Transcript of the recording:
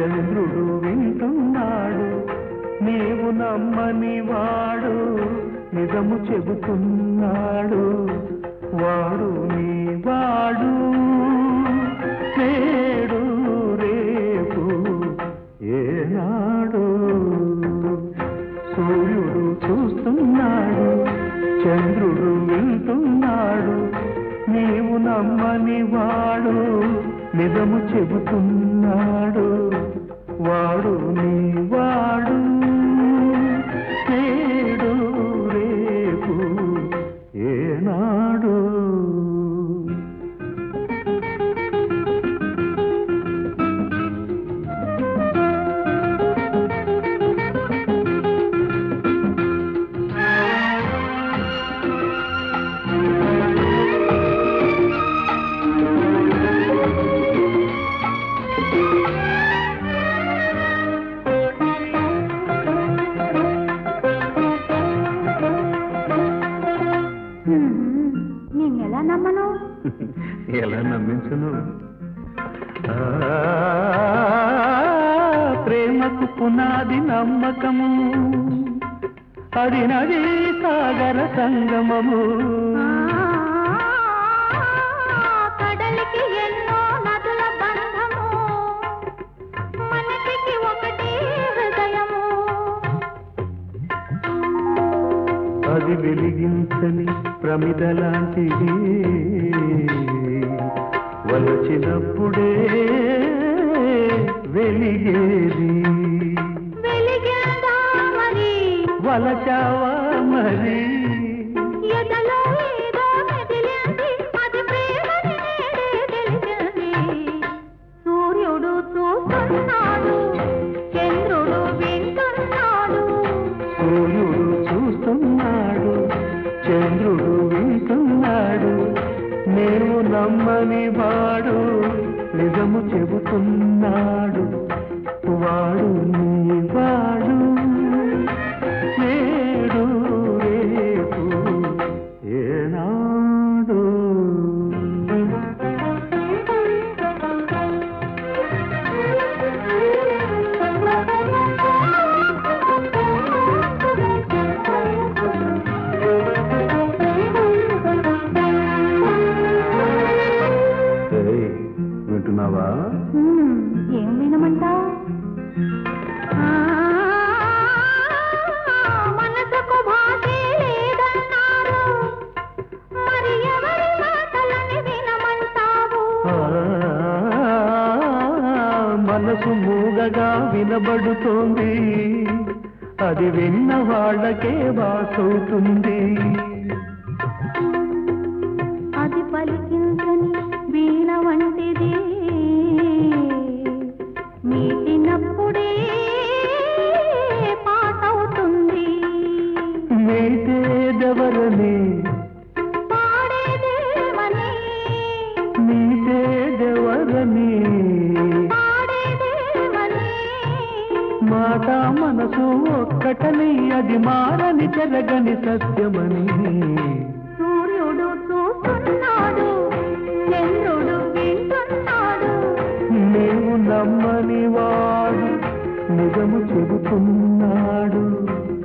చంద్రుడు వింటున్నాడు నీవు నమ్మని వాడు నిజము చెబుతున్నాడు వాడు నీ వాడు నేడు రేపు ఏనాడు సూర్యుడు చూస్తున్నాడు చంద్రుడు వింటున్నాడు నీవు నమ్మని వాడు నిజము చెబుతున్నాడు వాడు నీ వాడు నేడు రేపు ఏనాడు నిన్నెలా నమ్మను ఎలా నమ్మించును ఆ, ప్రేమకు పునాది నమ్మకము అది నది సాగర సంగమము కడలికి ఎన్నో నదుల బంధము మనకి ఒకటే హృదయము అది వెలిగించని ప్రమిదలాంటిది వలచినప్పుడే వెలిగేది వెలిగిందా మరి వలచావా మరి ఎదలో ఏదో మెదిలింది అది ప్రేమని నేడే తెలిసింది సూర్యుడు చూస్తున్నాడు చంద్రుడు వింటున్నాడు సూర్యుడు చూస్తున్నాడు చంద్రుడు వింటున్నాడు నీవు నమ్మని వాడు నిజము చెబుతున్నాడు వాడు నీ వాడు నేడు రేపు ఏనాడు ఏయ్, వింటున్నావా హ్మ్, ఏం వినమంటావు మనసుకు భాషే లేదన్నారు మరి ఎవరి మాటలని వినమంటావు ఆ, మనసు మూగగా వినబడుతోంది అది విన్న వాళ్ళకే వాసవుతుంది అది పలికించని వీణ వంటిది మీటినప్పుడే పాటవుతుంది మీటేదెవరని పాడేదేమని మీటేదెవరని పాడేదేమని మాట మనసు ఒక్కటని అది మారని జరగని సత్యమని సూర్యుడు చూస్తున్నాడు చంద్రుడు వింటున్నాడు నీవు నమ్మని వాడు నిజము చెబుతున్నాడు